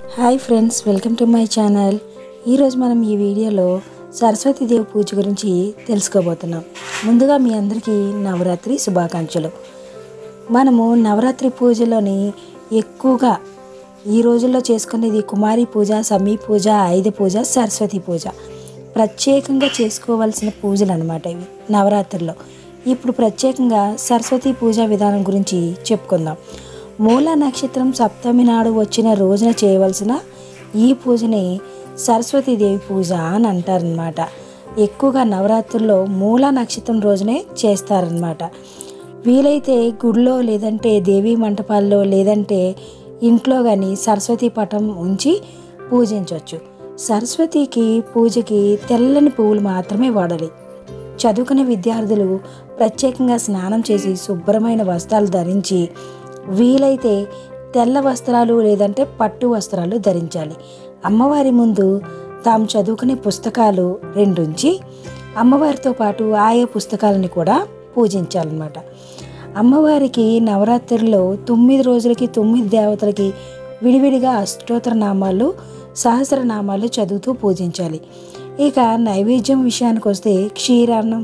hi friends welcome to my channel ఈరోజు మనం ఈ వీడియోలో సరస్వతీదేవి పూజ గురించి తెలుసుకోబోతున్నాం ముందుగా మీ అందరికీ నవరాత్రి శుభాకాంక్షలు మనము నవరాత్రి పూజలోని ఎక్కువగా ఈ రోజుల్లో చేసుకునేది కుమారి పూజ సమీ పూజ ఆయుధ పూజ సరస్వతి పూజ ప్రత్యేకంగా చేసుకోవాల్సిన పూజలు అనమాట ఇవి నవరాత్రిలో ఇప్పుడు ప్రత్యేకంగా సరస్వతి పూజ విధానం గురించి చెప్పుకుందాం మూల నక్షత్రం సప్తమి నాడు వచ్చిన రోజున చేయవలసిన ఈ పూజని సరస్వతీదేవి పూజ అని అంటారనమాట ఎక్కువగా నవరాత్రుల్లో మూల నక్షత్రం రోజునే చేస్తారనమాట వీలైతే గుడిలో లేదంటే దేవీ మంటపాల్లో లేదంటే ఇంట్లో కానీ సరస్వతి పటం ఉంచి పూజించవచ్చు సరస్వతికి పూజకి తెల్లని పువ్వులు మాత్రమే వాడాలి చదువుకునే విద్యార్థులు ప్రత్యేకంగా స్నానం చేసి శుభ్రమైన వస్త్రాలు ధరించి వీలైతే తెల్ల వస్త్రాలు లేదంటే పట్టు వస్త్రాలు ధరించాలి అమ్మవారి ముందు తాము చదువుకునే పుస్తకాలు రెండుంచి అమ్మవారితో పాటు ఆయా పుస్తకాలని కూడా పూజించాలన్నమాట అమ్మవారికి నవరాత్రుల్లో తొమ్మిది రోజులకి తొమ్మిది దేవతలకి విడివిడిగా అష్టోత్తర నామాలు సహస్రనామాలు చదువుతూ పూజించాలి ఇక నైవేద్యం విషయానికి వస్తే క్షీరాన్నం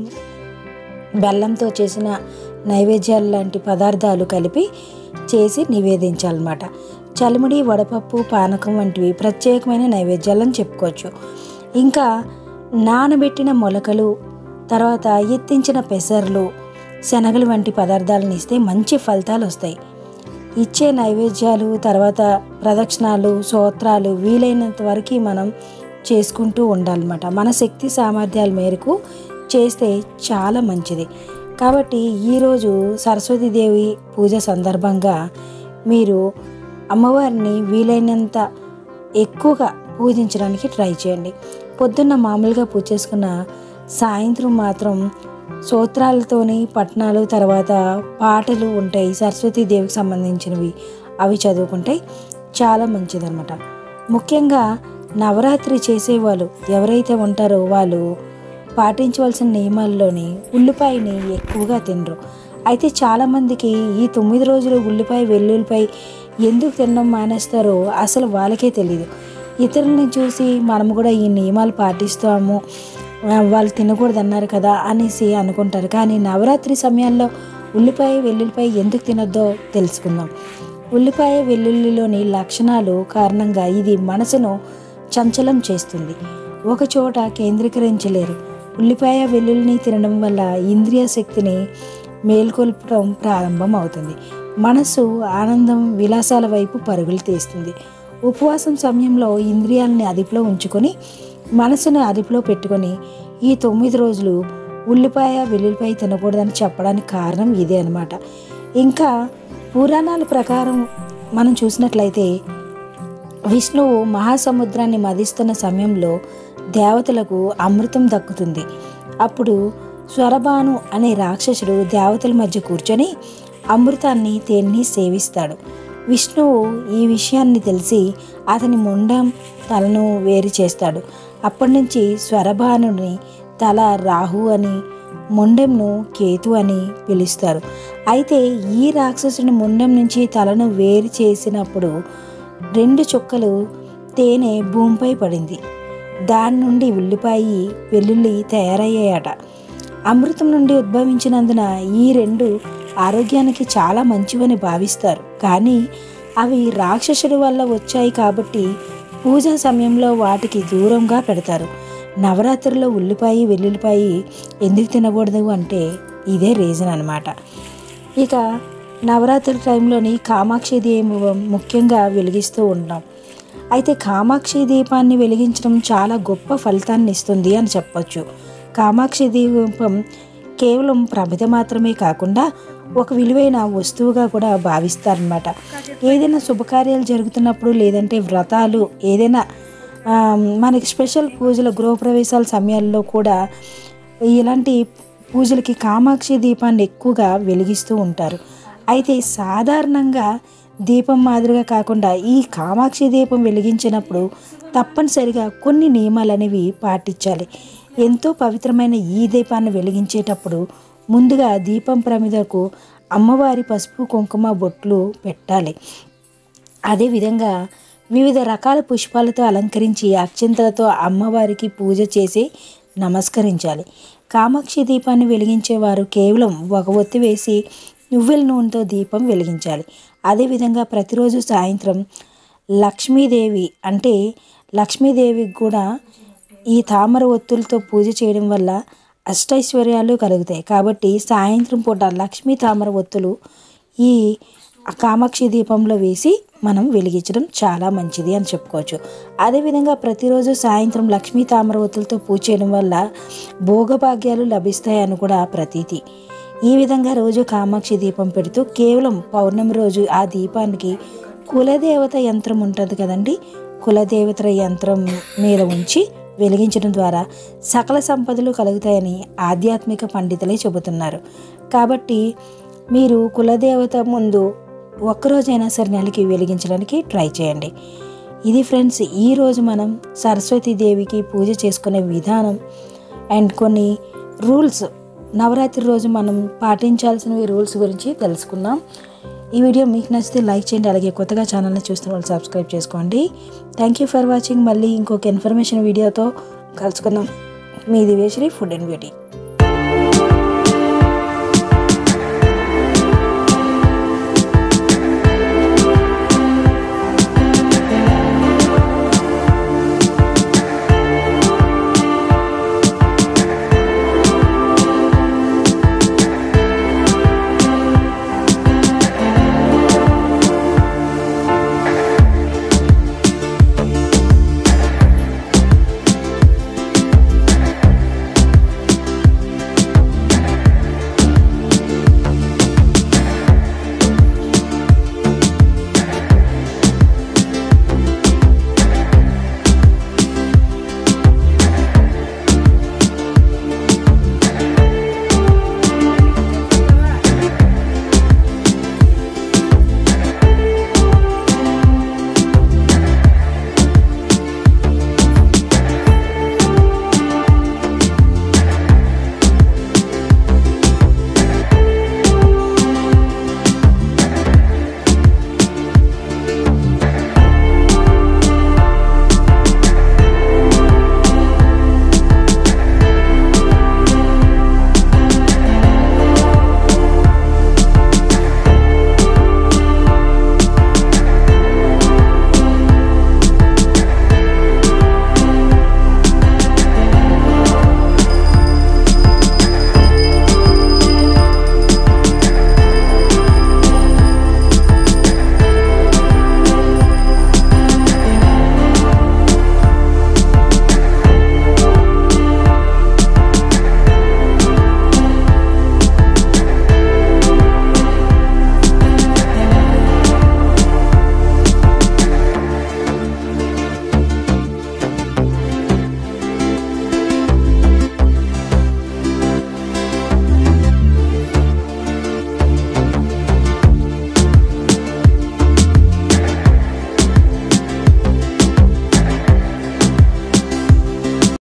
బెల్లంతో చేసిన నైవేద్యాలు లాంటి పదార్థాలు కలిపి చేసి నివేదించాలన్నమాట చలిమిడి వడపప్పు పానకం వంటివి ప్రత్యేకమైన నైవేద్యాలను చెప్పుకోవచ్చు ఇంకా నానబెట్టిన మొలకలు తర్వాత ఎత్తించిన పెసర్లు శనగలు వంటి పదార్థాలను ఇస్తే మంచి ఫలితాలు వస్తాయి ఇచ్చే నైవేద్యాలు తర్వాత ప్రదక్షిణాలు స్తోత్రాలు వీలైనంత వరకు మనం చేసుకుంటూ ఉండాలన్నమాట మన శక్తి సామర్థ్యాల మేరకు చేస్తే చాలా మంచిది కాబట్టి ఈరోజు సరస్వతీదేవి పూజ సందర్భంగా మీరు అమ్మవారిని వీలైనంత ఎక్కువగా పూజించడానికి ట్రై చేయండి పొద్దున్న మామూలుగా పూజ చేసుకున్న సాయంత్రం మాత్రం సూత్రాలతోని పట్నాలు తర్వాత పాటలు ఉంటాయి సరస్వతీదేవికి సంబంధించినవి అవి చదువుకుంటే చాలా మంచిదన్నమాట ముఖ్యంగా నవరాత్రి చేసేవాళ్ళు ఎవరైతే ఉంటారో వాళ్ళు పాటించవలసిన నియమాల్లోని ఉల్లిపాయని ఎక్కువగా తినరు అయితే చాలామందికి ఈ తొమ్మిది రోజులు ఉల్లిపాయ వెల్లుల్లిపాయ ఎందుకు తినడం మానేస్తారో అసలు వాళ్ళకే తెలియదు ఇతరులని చూసి మనం కూడా ఈ నియమాలు పాటిస్తాము ఆ, వాళ్ళు తినకూడదు అన్నారు కదా అనేసి అనుకుంటారు కానీ నవరాత్రి సమయాల్లో ఉల్లిపాయ వెల్లుల్లిపాయ ఎందుకు తినొద్దో తెలుసుకుందాం ఉల్లిపాయ వెల్లుల్లిలోని లక్షణాలు కారణంగా ఇది మనసును చంచలం చేస్తుంది ఒక చోట కేంద్రీకరించలేరు ఉల్లిపాయ వెల్లుల్లిని తినడం వల్ల ఇంద్రియ శక్తిని మేల్కొల్పడం ప్రారంభం అవుతుంది మనసు ఆనందం విలాసాల వైపు పరుగులు తీస్తుంది ఉపవాసం సమయంలో ఇంద్రియాలని అదుపులో ఉంచుకొని మనసును అదుపులో పెట్టుకొని ఈ తొమ్మిది రోజులు ఉల్లిపాయ వెల్లుల్లిపాయ తినకూడదని చెప్పడానికి కారణం ఇదే అనమాట ఇంకా పురాణాల ప్రకారం మనం చూసినట్లయితే విష్ణువు మహాసముద్రాన్ని మదిస్తున్న సమయంలో దేవతలకు అమృతం దక్కుతుంది అప్పుడు స్వరభాను అనే రాక్షసుడు దేవతల మధ్య కూర్చొని అమృతాన్ని తేన్ని సేవిస్తాడు విష్ణువు ఈ విషయాన్ని తెలిసి అతని ముండం తలను వేరు చేస్తాడు అప్పటి నుంచి స్వరభానుని తల రాహు అని ముండెంను కేతు అని పిలుస్తారు అయితే ఈ రాక్షసుని ముండెం నుంచి తలను వేరు చేసినప్పుడు రెండు చుక్కలు తేనె భూమిపై పడింది దాని నుండి ఉల్లిపాయ వెల్లుల్లి తయారయ్యాయట అమృతం నుండి ఉద్భవించినందున ఈ రెండు ఆరోగ్యానికి చాలా మంచివని భావిస్తారు కానీ అవి రాక్షసుడి వల్ల వచ్చాయి కాబట్టి పూజా సమయంలో వాటికి దూరంగా పెడతారు నవరాత్రుల్లో ఉల్లిపాయ వెల్లుల్లిపాయ ఎందుకు తినకూడదు అంటే ఇదే రీజన్ అనమాట ఇక నవరాత్రి టైంలోని కామాక్షి దీపం ముఖ్యంగా వెలిగిస్తూ ఉంటాం అయితే కామాక్షి దీపాన్ని వెలిగించడం చాలా గొప్ప ఫలితాన్ని ఇస్తుంది అని చెప్పొచ్చు కామాక్షి దీపం కేవలం ప్రమిద మాత్రమే కాకుండా ఒక విలువైన వస్తువుగా కూడా భావిస్తారనమాట ఏదైనా శుభకార్యాలు జరుగుతున్నప్పుడు లేదంటే వ్రతాలు ఏదైనా ఆ, మనకి స్పెషల్ పూజలు గృహప్రవేశాల సమయాల్లో కూడా ఇలాంటి పూజలకి కామాక్షి దీపాన్ని ఎక్కువగా వెలిగిస్తూ ఉంటారు అయితే సాధారణంగా దీపం మాదిరిగా కాకుండా ఈ కామాక్షి దీపం వెలిగించినప్పుడు తప్పనిసరిగా కొన్ని నియమాలు అనేవి పాటించాలి ఎంతో పవిత్రమైన ఈ దీపాన్ని వెలిగించేటప్పుడు ముందుగా దీపం ప్రమిదకు అమ్మవారి పసుపు కుంకుమ బొట్లు పెట్టాలి అదేవిధంగా వివిధ రకాల పుష్పాలతో అలంకరించి అక్షంతలతో అమ్మవారికి పూజ చేసి నమస్కరించాలి కామాక్షి దీపాన్ని వెలిగించేవారు కేవలం ఒక ఒత్తి వేసి నువ్వుల నూనెతో దీపం వెలిగించాలి అదేవిధంగా ప్రతిరోజు సాయంత్రం లక్ష్మీదేవి అంటే లక్ష్మీదేవికి కూడా ఈ తామర ఒత్తులతో పూజ చేయడం వల్ల అష్టైశ్వర్యాలు కలుగుతాయి కాబట్టి సాయంత్రం పూట లక్ష్మీ తామర ఒత్తులు ఈ కామాక్షి దీపంలో వేసి మనం వెలిగించడం చాలా మంచిది అని చెప్పుకోవచ్చు అదేవిధంగా ప్రతిరోజు సాయంత్రం లక్ష్మీ తామర ఒత్తులతో పూజ చేయడం వల్ల భోగభాగ్యాలు లభిస్తాయని కూడా ప్రతీతి ఈ విధంగా రోజు కామాక్షి దీపం పెడుతూ కేవలం పౌర్ణమి రోజు ఆ దీపానికి కులదేవత యంత్రం ఉంటుంది కదండి కులదేవత యంత్రం మీద ఉంచి వెలిగించడం ద్వారా సకల సంపదలు కలుగుతాయని ఆధ్యాత్మిక పండితులే చెబుతున్నారు కాబట్టి మీరు కులదేవత ముందు ఒక్కరోజైనా సరే నెలకి వెలిగించడానికి ట్రై చేయండి ఇది ఫ్రెండ్స్ ఈరోజు మనం సరస్వతీదేవికి పూజ చేసుకునే విధానం అండ్ కొన్ని రూల్స్ నవరాత్రి రోజు మనం పాటించాల్సినవి రూల్స్ గురించి తెలుసుకుందాం ఈ వీడియో మీకు నచ్చితే లైక్ చేయండి అలాగే కొత్తగా ఛానల్ని చూస్తున్న వాళ్ళు సబ్స్క్రైబ్ చేసుకోండి థ్యాంక్ యూ ఫర్ వాచింగ్ మళ్ళీ ఇంకొక ఇన్ఫర్మేషన్ వీడియోతో కలుసుకుందాం మీ దివేశ్రీ ఫుడ్ అండ్ బ్యూటీ